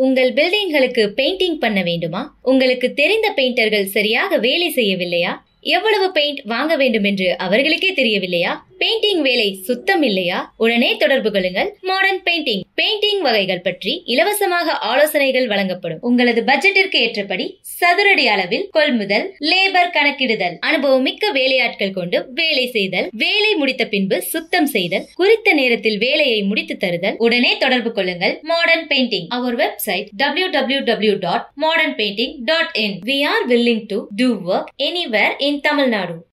உங்கள் பில்டிங்களுக்கு பெயிண்டிங் பண்ண வேண்டுமா உங்களுக்கு தெரிந்த பெயிண்டர்கள் சரியாக வேலை செய்யவில்லையா எவ்வளவு பெயிண்ட் வாங்க வேண்டும் என்று அவர்களுக்கே தெரியவில்லையா பெயிண்டிங் வேலை சுத்தம் இல்லையா உடனே தொடர்பு கொள்ளுங்கள் மாடர்ன் பெயிண்டிங் பெயிண்டிங் வகைகள் பற்றி இலவசமாக ஆலோசனைகள் வழங்கப்படும் உங்களது பட்ஜெட்டிற்கு ஏற்றபடி சதுரடி அளவில் கொள்முதல் லேபர் கணக்கிடுதல் அனுபவமிக்க வேலையாட்கள் கொண்டு வேலை செய்தல் வேலை முடித்த பின்பு சுத்தம் செய்தல் குறித்த நேரத்தில் வேலையை முடித்து தருதல் உடனே தொடர்பு கொள்ளுங்கள் modern painting our website W W W dot modern painting dot in we are willing to do work anywhere in Tamil Nadu